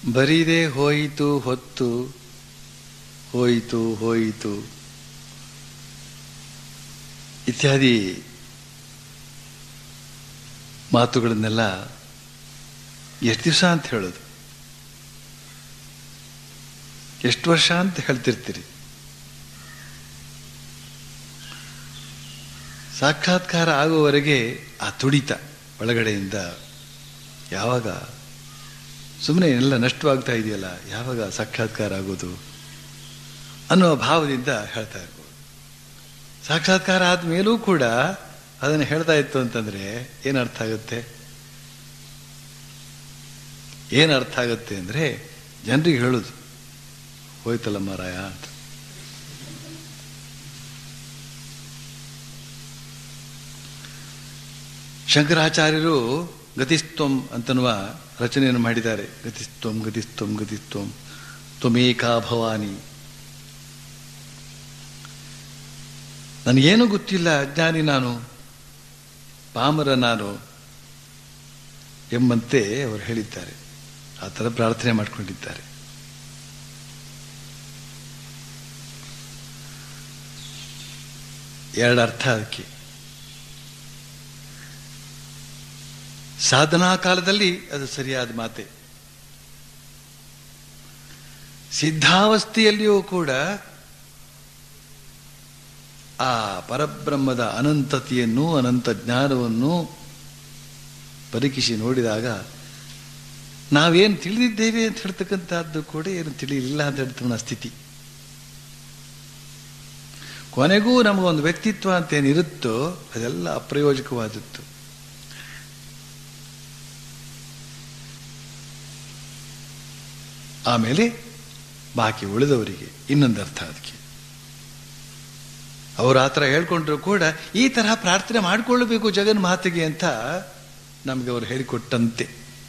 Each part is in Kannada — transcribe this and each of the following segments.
ಬರೀದೆ ಹೋಯಿತು ಹೊತ್ತು ಹೋಯಿತು ಹೋಯಿತು ಇತ್ಯಾದಿ ಮಾತುಗಳನ್ನೆಲ್ಲ ಎಷ್ಟು ದಿವಸ ಅಂತ ಹೇಳೋದು ಎಷ್ಟು ವರ್ಷ ಅಂತ ಹೇಳ್ತಿರ್ತೀರಿ ಸಾಕ್ಷಾತ್ಕಾರ ಆಗುವವರೆಗೆ ಆ ತುಡಿತ ಒಳಗಡೆಯಿಂದ ಯಾವಾಗ ಸುಮ್ಮನೆ ಎಲ್ಲ ನಷ್ಟವಾಗ್ತಾ ಇದೆಯಲ್ಲ ಯಾವಾಗ ಸಾಕ್ಷಾತ್ಕಾರ ಆಗೋದು ಅನ್ನುವ ಭಾವದಿಂದ ಹೇಳ್ತಾ ಇರ್ಬೋದು ಸಾಕ್ಷಾತ್ಕಾರ ಆದ್ಮೇಲೂ ಕೂಡ ಅದನ್ನು ಹೇಳ್ತಾ ಇತ್ತು ಅಂತಂದ್ರೆ ಏನು ಅರ್ಥ ಆಗುತ್ತೆ ಏನು ಅರ್ಥ ಆಗುತ್ತೆ ಅಂದ್ರೆ ಜನರಿಗೆ ಹೇಳೋದು ಹೋಯ್ತಲ್ಲ ಮಾರಾಯ ಅಂತ ಶಂಕರಾಚಾರ್ಯರು ಗತಿಸ್ತ್ವಂ ಅಂತನ್ನುವ ರಚನೆಯನ್ನು ಮಾಡಿದ್ದಾರೆ ಗತಿಸ್ತ್ವಂ ಗತಿಸ್ತ್ವಂ ಗತಿಸ್ತ್ವಂ ತ್ವಮೇಕಾ ಭವಾನಿ ನನಗೇನು ಗೊತ್ತಿಲ್ಲ ಅಜ್ಞಾನಿ ನಾನು ಪಾಮರ ನಾನು ಎಂಬಂತೆ ಅವರು ಹೇಳಿದ್ದಾರೆ ಆ ಥರ ಪ್ರಾರ್ಥನೆ ಮಾಡಿಕೊಂಡಿದ್ದಾರೆ ಎರಡು ಅರ್ಥ ಅದಕ್ಕೆ ಸಾಧನಾ ಕಾಲದಲ್ಲಿ ಅದು ಸರಿಯಾದ ಮಾತೆ ಸಿದ್ಧಾವಸ್ಥೆಯಲ್ಲಿಯೂ ಕೂಡ ಆ ಪರಬ್ರಹ್ಮದ ಅನಂತತೆಯನ್ನು ಅನಂತ ಜ್ಞಾನವನ್ನು ಪರೀಕ್ಷಿಸಿ ನೋಡಿದಾಗ ನಾವೇನು ತಿಳಿದಿದ್ದೇವೆ ಅಂತ ಹೇಳ್ತಕ್ಕಂಥದ್ದು ಕೂಡ ಏನು ತಿಳಿಯಲಿಲ್ಲ ಅಂತ ಹೇಳ್ತಕ್ಕಂಥ ಸ್ಥಿತಿ ಕೊನೆಗೂ ನಮಗೊಂದು ವ್ಯಕ್ತಿತ್ವ ಅಂತ ಏನಿರುತ್ತೋ ಅದೆಲ್ಲ ಅಪ್ರಯೋಜಕವಾದದ್ದು ಆಮೇಲೆ ಬಾಕಿ ಉಳಿದವರಿಗೆ ಇನ್ನೊಂದು ಅರ್ಥ ಅದಕ್ಕೆ ಅವರು ಆ ಥರ ಹೇಳ್ಕೊಂಡ್ರು ಕೂಡ ಈ ತರಹ ಪ್ರಾರ್ಥನೆ ಮಾಡಿಕೊಳ್ಳಬೇಕು ಜಗನ್ಮಾತೆಗೆ ಅಂತ ನಮಗೆ ಅವರು ಹೇಳಿಕೊಟ್ಟಂತೆ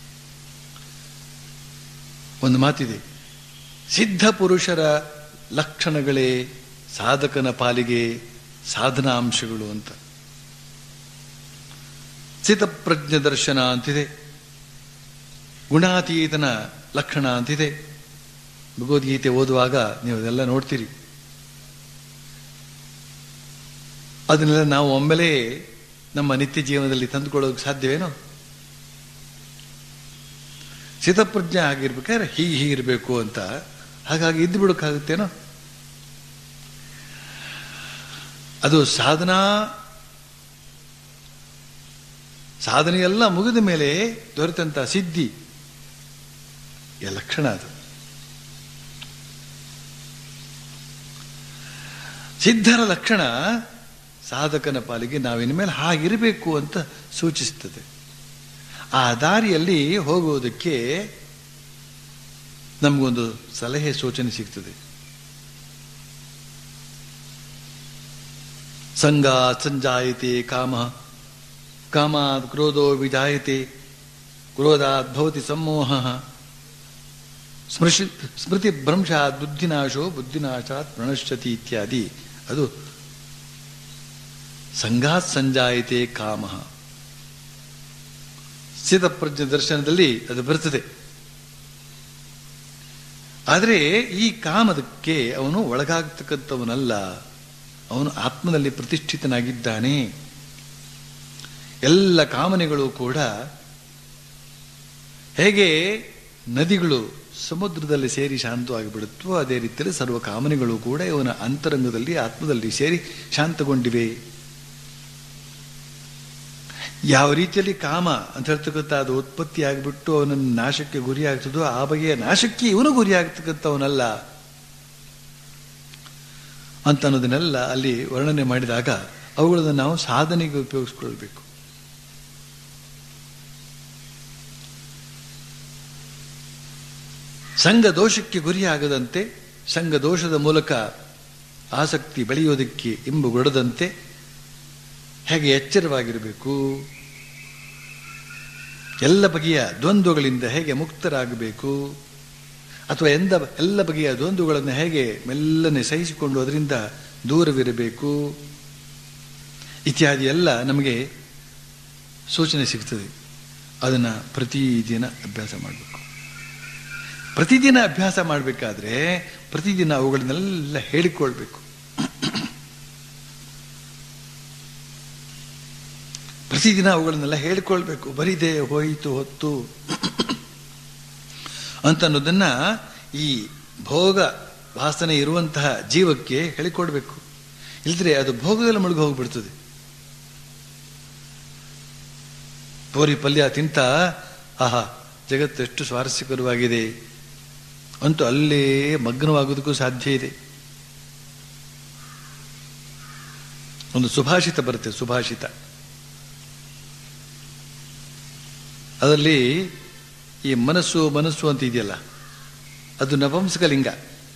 ಒಂದು ಮಾತಿದೆ ಸಿದ್ಧ ಪುರುಷರ ಲಕ್ಷಣಗಳೇ ಸಾಧಕನ ಪಾಲಿಗೆ ಸಾಧನಾಂಶಗಳು ಅಂತ ಸ್ಥಿತಪ್ರಜ್ಞ ದರ್ಶನ ಅಂತಿದೆ ಗುಣಾತೀತನ ಲಕ್ಷಣ ಅಂತಿದೆ ಭಗವದ್ಗೀತೆ ಓದುವಾಗ ನೀವು ಅದೆಲ್ಲ ನೋಡ್ತೀರಿ ಅದನ್ನೆಲ್ಲ ನಾವು ಒಮ್ಮೆಲೇ ನಮ್ಮ ನಿತ್ಯ ಜೀವನದಲ್ಲಿ ತಂದುಕೊಳ್ಳೋಕೆ ಸಾಧ್ಯವೇನೋ ಸ್ಥಿತಪ್ರಜ್ಞೆ ಆಗಿರ್ಬೇಕಾದ್ರೆ ಹೀಗೆ ಹೀಗಿರಬೇಕು ಅಂತ ಹಾಗಾಗಿ ಇದ್ದು ಬಿಡೋಕ್ಕಾಗುತ್ತೇನೋ ಅದು ಸಾಧನಾ ಸಾಧನೆಯೆಲ್ಲ ಮುಗಿದ ಮೇಲೆ ದೊರೆತಂತ ಸಿದ್ಧಿ ಈ ಲಕ್ಷಣ ಅದು ಸಿದ್ಧರ ಲಕ್ಷಣ ಸಾಧಕನ ಪಾಲಿಗೆ ನಾವಿನ ಮೇಲೆ ಹಾಗಿರಬೇಕು ಅಂತ ಸೂಚಿಸ್ತದೆ ಆ ದಾರಿಯಲ್ಲಿ ಹೋಗುವುದಕ್ಕೆ ನಮಗೊಂದು ಸಲಹೆ ಸೂಚನೆ ಸಿಗ್ತದೆ ಸಂಗ ಸಂಜಾಯತೆ ಕಾಮ ಕಾಮಾತ್ ಕ್ರೋಧೋ ವಿಜಾಯತೆ ಕ್ರೋಧಾತ್ ಭವತಿ ಸಮೋಹ ಸ್ಮೃಶಿ ಸ್ಮೃತಿ ಭ್ರಂಶಾತ್ ಬುದ್ಧಿನಾಶೋ ಬುದ್ಧಿನಾಶಾತ್ ಪ್ರಣಶ್ಯತಿ ಇತ್ಯಾದಿ ಅದು ಸಂಗಾತ್ ಸಂಜಾಯತೆ ಕಾಮ ಸ್ಥಿತಪ್ರಜ್ಞ ದರ್ಶನದಲ್ಲಿ ಅದು ಬರ್ತದೆ ಆದರೆ ಈ ಕಾಮದಕ್ಕೆ ಅವನು ಒಳಗಾಗ್ತಕ್ಕಂಥವನಲ್ಲ ಅವನು ಆತ್ಮದಲ್ಲಿ ಪ್ರತಿಷ್ಠಿತನಾಗಿದ್ದಾನೆ ಎಲ್ಲ ಕಾಮನೆಗಳು ಕೂಡ ಹೇಗೆ ನದಿಗಳು ಸಮುದ್ರದಲ್ಲಿ ಸೇರಿ ಶಾಂತವಾಗಿ ಬಿಡುತ್ತೋ ಅದೇ ರೀತಿಯಲ್ಲಿ ಸರ್ವ ಕಾಮನೆಗಳು ಕೂಡ ಇವನ ಅಂತರಂಗದಲ್ಲಿ ಆತ್ಮದಲ್ಲಿ ಸೇರಿ ಶಾಂತಗೊಂಡಿವೆ ಯಾವ ರೀತಿಯಲ್ಲಿ ಕಾಮ ಅಂತ ಹೇಳ್ತಕ್ಕಂಥ ಅದು ಉತ್ಪತ್ತಿ ಆಗಿಬಿಟ್ಟು ಅವನನ್ನು ನಾಶಕ್ಕೆ ಗುರಿ ಆಗ್ತದೋ ಆ ಬಗೆಯ ನಾಶಕ್ಕೆ ಇವನು ಗುರಿ ಆಗ್ತಕ್ಕಂಥವನಲ್ಲ ಅಂತ ಅನ್ನೋದನ್ನೆಲ್ಲ ಅಲ್ಲಿ ವರ್ಣನೆ ಮಾಡಿದಾಗ ಅವುಗಳನ್ನು ನಾವು ಸಾಧನೆಗೆ ಉಪಯೋಗಿಸ್ಕೊಳ್ಬೇಕು ಸಂಘ ದೋಷಕ್ಕೆ ಗುರಿಯಾಗದಂತೆ ಸಂಘ ದೋಷದ ಮೂಲಕ ಆಸಕ್ತಿ ಬೆಳೆಯೋದಕ್ಕೆ ಇಂಬುಗೊಡದಂತೆ ಹೇಗೆ ಎಚ್ಚರವಾಗಿರಬೇಕು ಎಲ್ಲ ಬಗೆಯ ದ್ವಂದ್ವಗಳಿಂದ ಹೇಗೆ ಮುಕ್ತರಾಗಬೇಕು ಅಥವಾ ಎಂದ ಎಲ್ಲ ಬಗೆಯ ದ್ವಂದ್ವಗಳನ್ನು ಹೇಗೆ ಮೆಲ್ಲನೆ ಸಹಿಸಿಕೊಂಡು ಅದರಿಂದ ದೂರವಿರಬೇಕು ಇತ್ಯಾದಿ ಎಲ್ಲ ನಮಗೆ ಸೂಚನೆ ಸಿಗ್ತದೆ ಅದನ್ನು ಪ್ರತಿದಿನ ಅಭ್ಯಾಸ ಮಾಡಬೇಕು ಪ್ರತಿದಿನ ಅಭ್ಯಾಸ ಮಾಡಬೇಕಾದ್ರೆ ಪ್ರತಿದಿನ ಅವುಗಳನ್ನೆಲ್ಲ ಹೇಳಿಕೊಳ್ಬೇಕು ಪ್ರತಿದಿನ ಅವುಗಳನ್ನೆಲ್ಲ ಹೇಳಿಕೊಳ್ಬೇಕು ಬರಿದೆ ಹೋಯಿತು ಹೊತ್ತು ಅಂತ ಅನ್ನೋದನ್ನ ಈ ಭೋಗ ವಾಸನೆ ಇರುವಂತಹ ಜೀವಕ್ಕೆ ಹೇಳಿಕೊಡ್ಬೇಕು ಇಲ್ದ್ರೆ ಅದು ಭೋಗದಲ್ಲಿ ಮುಳುಗಿ ಹೋಗ್ಬಿಡ್ತದೆ ಪೂರಿ ಪಲ್ಯ ತಿಂತ ಆಹಾ ಜಗತ್ತು ಎಷ್ಟು ಸ್ವಾರಸ್ಯಕರವಾಗಿದೆ ಅಂತೂ ಅಲ್ಲೇ ಮಗ್ನವಾಗೋದಕ್ಕೂ ಸಾಧ್ಯ ಇದೆ ಒಂದು ಸುಭಾಷಿತ ಬರುತ್ತೆ ಸುಭಾಷಿತ ಅದರಲ್ಲಿ ಈ ಮನಸ್ಸು ಮನಸ್ಸು ಅಂತ ಇದೆಯಲ್ಲ ಅದು ನಪಂಸಕಲಿಂಗ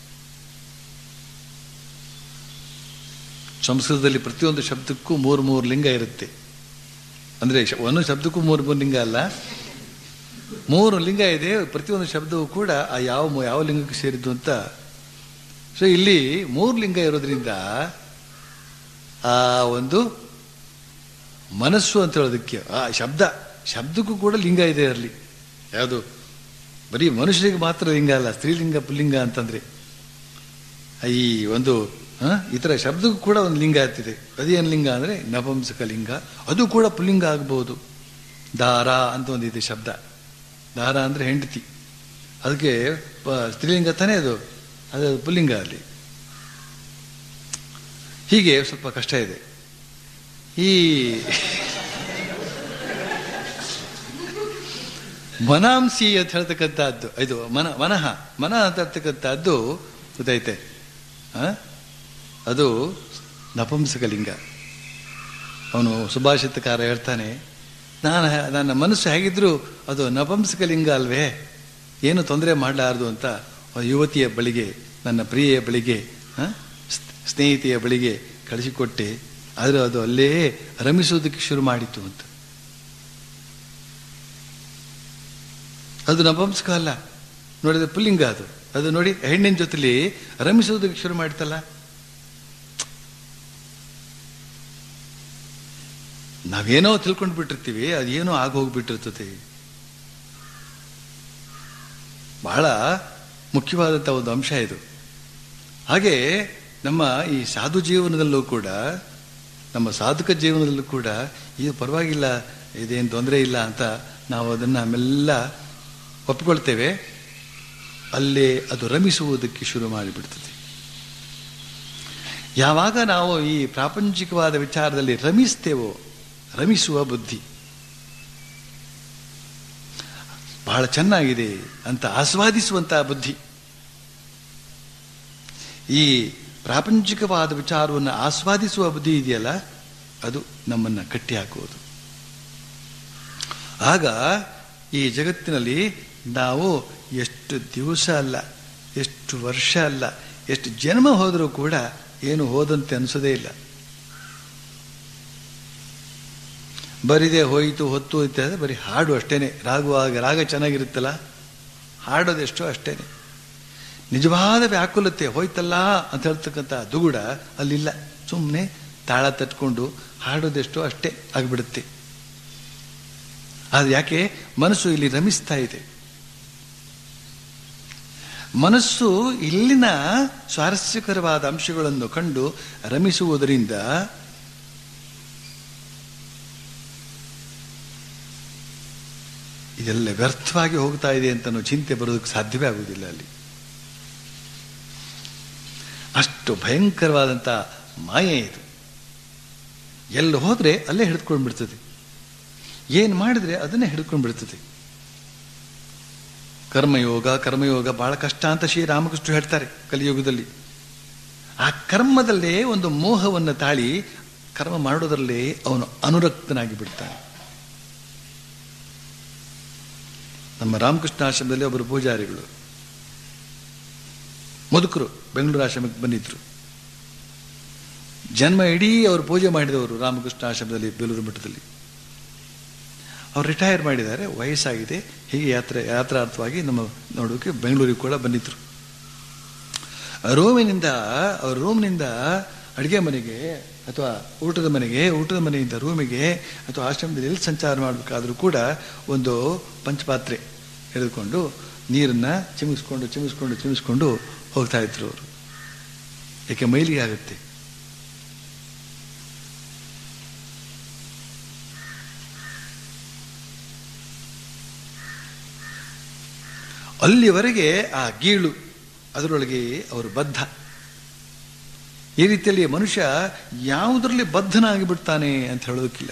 ಸಂಸ್ಕೃತದಲ್ಲಿ ಪ್ರತಿಯೊಂದು ಶಬ್ದಕ್ಕೂ ಮೂರು ಮೂರು ಲಿಂಗ ಇರುತ್ತೆ ಅಂದ್ರೆ ಶ- ಒಂದು ಶಬ್ದಕ್ಕೂ ಮೂರು ಮೂರು ಲಿಂಗ ಅಲ್ಲ ಮೂರು ಲಿಂಗ ಇದೆ ಪ್ರತಿಯೊಂದು ಶಬ್ದವೂ ಕೂಡ ಆ ಯಾವ ಮೂ- ಯಾವ ಲಿಂಗಕ್ಕೆ ಸೇರಿದ್ದು ಅಂತ ಸೊ ಇಲ್ಲಿ ಮೂರು ಲಿಂಗ ಇರೋದ್ರಿಂದ ಆ ಒಂದು ಮನಸ್ಸು ಅಂತ ಹೇಳೋದಕ್ಕೆ ಆ ಶಬ್ದ ಶಬ್ದಕ್ಕೂ ಕೂಡ ಲಿಂಗ ಇದೆ ಅದರಲ್ಲಿ ಯಾವುದು ಬರೀ ಮನುಷ್ಯರಿಗೆ ಮಾತ್ರ ಲಿಂಗ ಅಲ್ಲ ಸ್ತ್ರೀಲಿಂಗ ಪುಲ್ಲಿಂಗ ಅಂತಂದ್ರೆ ಈ ಒಂದು ಆ, ಈ ಥರ ಶಬ್ದಕ್ಕೂ ಕೂಡ ಒಂದು ಲಿಂಗ ಆಗ್ತಿದೆ ಅದೇನು ಲಿಂಗ ಅಂದ್ರೆ ನಪಂಸಕ ಲಿಂಗ ಅದು ಕೂಡ ಪುಲ್ಲಿಂಗ ಆಗಬಹುದು ದಾರ ಅಂತ ಒಂದಿದೆ ಶಬ್ದ ದಾರ ಅಂದ್ರೆ ಹೆಂಡತಿ ಅದಕ್ಕೆ ಪ- ಸ್ತ್ರೀಲಿಂಗ ತಾನೇ ಅದು ಅದು ಪುಲ್ಲಿಂಗ ಅಲ್ಲಿ ಹೀಗೆ ಸ್ವಲ್ಪ ಕಷ್ಟ ಇದೆ ಈ ಮನಾಂಸಿ ಅಂತ ಹೇಳ್ತಕ್ಕಂಥದ್ದು ಇದು ಮನ ಮನಃ ಮನ ಅಂತ ಹೇಳ್ತಕ್ಕಂಥದ್ದು ಗೊತ್ತೈತೆ ಆ? ಅದು ನಪುಂಸಕಲಿಂಗ ಅವನು ಸುಭಾಷಿತಕಾರ ಹೇಳ್ತಾನೆ ನಾನು ನನ್ನ ಮನಸ್ಸು ಹೇಗಿದ್ರು ಅದು ನಪುಂಸಕಲಿಂಗ ಅಲ್ವೇ ಏನು ತೊಂದರೆ ಮಾಡಲಾರದು ಅಂತ ಆ ಯುವತಿಯ ಬಳಿಗೆ ನನ್ನ ಪ್ರಿಯೆಯ ಬಳಿಗೆ ಆ, ಸ್- ಸ್ನೇಹಿತೆಯ ಬಳಿಗೆ ಕಳಿಸಿಕೊಟ್ಟೆ ಆದರೆ ಅದು ಅಲ್ಲೇ ರಮಿಸೋದಕ್ಕೆ ಶುರು ಮಾಡಿತು ಅಂತ ಅದು ನಪಂಸಕ ಅಲ್ಲ ನೋಡಿದ್ರೆ ಪುಲ್ಲಿಂಗ ಅದು ಅದು ನೋಡಿ ಹೆಣ್ಣಿನ ಜೊತೆಲಿ ರಮಿಸೋದಕ್ಕೆ ಶುರು ಮಾಡ್ತಲ್ಲ ನಾವೇನೋ ತಿಳ್ಕೊಂಡು ಬಿಟ್ಟಿರ್ತೀವಿ ಅದೇನೋ ಆಗ ಹೋಗ್ಬಿಟ್ಟಿರ್ತದೆ ಬಹಳ ಮುಖ್ಯವಾದಂಥ ಒಂದು ಅಂಶ ಇದು ಹಾಗೆ ನಮ್ಮ ಈ ಸಾಧು ಜೀವನದಲ್ಲೂ ಕೂಡ ನಮ್ಮ ಸಾಧಕ ಜೀವನದಲ್ಲೂ ಕೂಡ ಇದು ಪರವಾಗಿಲ್ಲ ಇದೇನು ತೊಂದರೆ ಇಲ್ಲ ಅಂತ ನಾವು ಅದನ್ನು ಮೆಲ್ಲ ಒಪ್ಪಿಕೊಳ್ತೇವೆ ಅಲ್ಲೇ ಅದು ರಮಿಸುವುದಕ್ಕೆ ಶುರು ಮಾಡಿಬಿಡ್ತದೆ ಯಾವಾಗ ನಾವು ಈ ಪ್ರಾಪಂಚಿಕವಾದ ವಿಚಾರದಲ್ಲಿ ರಮಿಸ್ತೇವೋ ರಮಿಸುವ ಬುದ್ಧಿ ಬಹಳ ಚೆನ್ನಾಗಿದೆ ಅಂತ ಆಸ್ವಾದಿಸುವಂತಹ ಬುದ್ಧಿ ಈ ಪ್ರಾಪಂಚಿಕವಾದ ವಿಚಾರವನ್ನು ಆಸ್ವಾದಿಸುವ ಬುದ್ಧಿ ಇದೆಯಲ್ಲ ಅದು ನಮ್ಮನ್ನ ಕಟ್ಟಿ ಹಾಕುವುದು ಆಗ ಈ ಜಗತ್ತಿನಲ್ಲಿ ನಾವು ಎಷ್ಟು ದಿವಸ ಅಲ್ಲ ಎಷ್ಟು ವರ್ಷ ಅಲ್ಲ ಎಷ್ಟು ಜನ್ಮ ಹೋದರೂ ಕೂಡ ಏನು ಹೋದಂತೆ ಅನಿಸೋದೇ ಇಲ್ಲ ಬರಿದೆ ಹೋಯಿತು ಹೊತ್ತು ಅಂತ ಬರೀ ಹಾಡು ಅಷ್ಟೇನೆ ರಾಗುವಾಗ ರಾಗ ಚೆನ್ನಾಗಿರುತ್ತಲ್ಲ ಹಾಡೋದೆಷ್ಟೋ ಅಷ್ಟೇನೆ ನಿಜವಾದ ವ್ಯಾಕುಲತೆ ಹೋಯ್ತಲ್ಲ ಅಂತ ಹೇಳ್ತಕ್ಕಂಥ ದುಗುಡ ಅಲ್ಲಿಲ್ಲ ಸುಮ್ಮನೆ ತಾಳ ತಟ್ಕೊಂಡು ಹಾಡೋದೆಷ್ಟೋ ಅಷ್ಟೇ ಆಗಿಬಿಡುತ್ತೆ ಅದು ಯಾಕೆ ಮನಸ್ಸು ಇಲ್ಲಿ ರಮಿಸ್ತಾ ಇದೆ ಮನಸ್ಸು ಇಲ್ಲಿನ ಸ್ವಾರಸ್ಯಕರವಾದ ಅಂಶಗಳನ್ನು ಕಂಡು ರಮಿಸುವುದರಿಂದ ಇದೆಲ್ಲ ವ್ಯರ್ಥವಾಗಿ ಹೋಗ್ತಾ ಇದೆ ಅಂತ ಅನ್ನೋ ಚಿಂತೆ ಬರೋದಕ್ಕೆ ಸಾಧ್ಯವೇ ಆಗುವುದಿಲ್ಲ ಅಲ್ಲಿ ಅಷ್ಟು ಭಯಂಕರವಾದಂಥ ಮಾಯೆ ಇದು ಎಲ್ಲಿ ಹೋದ್ರೆ ಅಲ್ಲೇ ಹಿಡಿದುಕೊಂಡು ಬಿಡ್ತದೆ ಏನು ಮಾಡಿದ್ರೆ ಅದನ್ನೇ ಹಿಡ್ಕೊಂಡು ಬಿಡ್ತದೆ ಕರ್ಮಯೋಗ ಕರ್ಮಯೋಗ ಬಹಳ ಕಷ್ಟ ಅಂತ ಶ್ರೀರಾಮಕೃಷ್ಣ ಹೇಳ್ತಾರೆ ಕಲಿಯುಗದಲ್ಲಿ ಆ ಕರ್ಮದಲ್ಲೇ ಒಂದು ಮೋಹವನ್ನು ತಾಳಿ ಕರ್ಮ ಮಾಡೋದರಲ್ಲೇ ಅವನು ಅನುರಕ್ತನಾಗಿ ಬಿಡ್ತಾನೆ ನಮ್ಮ ರಾಮಕೃಷ್ಣ ಆಶ್ರಮದಲ್ಲಿ ಒಬ್ಬರು ಪೂಜಾರಿಗಳು ಮುದುಕರು ಬೆಂಗಳೂರು ಆಶ್ರಮಕ್ಕೆ ಬಂದಿದ್ರು ಜನ್ಮ ಇಡೀ ಅವರು ಪೂಜೆ ಮಾಡಿದವರು ರಾಮಕೃಷ್ಣ ಆಶ್ರಮದಲ್ಲಿ ಬೇಲೂರು ಮಠದಲ್ಲಿ ಅವ್ರು ರಿಟೈರ್ ಮಾಡಿದ್ದಾರೆ ವಯಸ್ಸಾಗಿದೆ ಹೀಗೆ ಯಾತ್ರೆ ಯಾತ್ರಾರ್ಥವಾಗಿ ನಮ್ಮ ನೋಡೋಕೆ ಬೆಂಗಳೂರಿಗೆ ಕೂಡ ಬಂದಿದ್ರು ರೂಮಿನಿಂದ ಅವ್ರ ರೂಮ್ನಿಂದ ಅಡುಗೆ ಮನೆಗೆ ಅಥವಾ ಊಟದ ಮನೆಗೆ ಊಟದ ಮನೆಯಿಂದ ರೂಮಿಗೆ ಅಥವಾ ಆಶ್ರಮದಲ್ಲಿ ಎಲ್ಲಿ ಸಂಚಾರ ಮಾಡಬೇಕಾದ್ರೂ ಕೂಡ ಒಂದು ಪಂಚಪಾತ್ರೆ ಹಿಡಿದುಕೊಂಡು ನೀರನ್ನ ಚಿಮಿಸ್ಕೊಂಡು ಚಿಮಿಸ್ಕೊಂಡು ಚಿಮಿಸ್ಕೊಂಡು ಹೋಗ್ತಾ ಇದ್ರು ಅವರು ಏಕೆ ಮೈಲಿಗೆ ಆಗುತ್ತೆ ಅಲ್ಲಿವರೆಗೆ ಆ ಗೀಳು ಅದರೊಳಗೆ ಅವರು ಬದ್ಧ ಈ ರೀತಿಯಲ್ಲಿ ಮನುಷ್ಯ ಯಾವುದರಲ್ಲಿ ಬದ್ಧನಾಗಿ ಬಿಡ್ತಾನೆ ಅಂತ ಹೇಳೋದಕ್ಕಿಲ್ಲ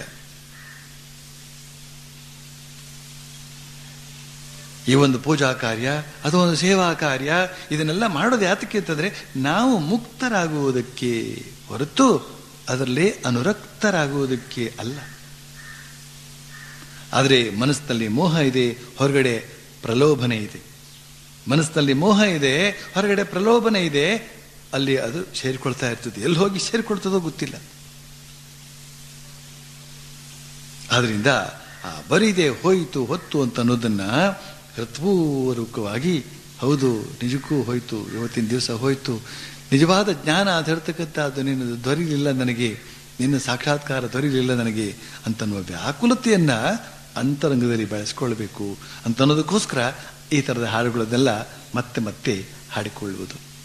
ಈ ಒಂದು ಪೂಜಾ ಕಾರ್ಯ ಅಥವಾ ಒಂದು ಸೇವಾ ಕಾರ್ಯ ಇದನ್ನೆಲ್ಲ ಮಾಡೋದು ಯಾತಕ್ಕೆ ಅಂತಂದ್ರೆ ನಾವು ಮುಕ್ತರಾಗುವುದಕ್ಕೆ ಹೊರತು ಅದರಲ್ಲಿ ಅನುರಕ್ತರಾಗುವುದಕ್ಕೆ ಅಲ್ಲ ಆದರೆ ಮನಸ್ಸಿನಲ್ಲಿ ಮೋಹ ಇದೆ ಹೊರಗಡೆ ಪ್ರಲೋಭನೆ ಇದೆ ಮನಸ್ಸಿನಲ್ಲಿ ಮೋಹ ಇದೆ ಹೊರಗಡೆ ಪ್ರಲೋಭನೆ ಇದೆ ಅಲ್ಲಿ ಅದು ಸೇರಿಕೊಳ್ತಾ ಇರ್ತದೆ ಎಲ್ಲಿ ಹೋಗಿ ಸೇರಿಕೊಳ್ತದೋ ಗೊತ್ತಿಲ್ಲ ಆದ್ರಿಂದ ಆ ಬರಿದೆ ಹೋಯಿತು ಹೊತ್ತು ಅಂತ ಅನ್ನೋದನ್ನ ಹೃತ್ಪೂರ್ವಕವಾಗಿ ಹೌದು ನಿಜಕ್ಕೂ ಹೋಯ್ತು ಇವತ್ತಿನ ದಿವಸ ಹೋಯ್ತು ನಿಜವಾದ ಜ್ಞಾನ ಅಂತ ಹೇಳ್ತಕ್ಕಂಥದ್ದು ನಿನ್ನ ದೊರೀಲಿಲ್ಲ ನನಗೆ ನಿನ್ನ ಸಾಕ್ಷಾತ್ಕಾರ ದೊರೀಲಿಲ್ಲ ನನಗೆ ಅಂತನ್ನುವ ವ್ಯಾಕುಲತೆಯನ್ನ ಅಂತರಂಗದಲ್ಲಿ ಬೆಳೆಸ್ಕೊಳ್ಬೇಕು ಅಂತ ಅನ್ನೋದಕ್ಕೋಸ್ಕರ ಈ ಥರದ ಹಾಡುಗಳನ್ನೆಲ್ಲ ಮತ್ತೆ ಮತ್ತೆ ಹಾಡಿಕೊಳ್ಳುವುದು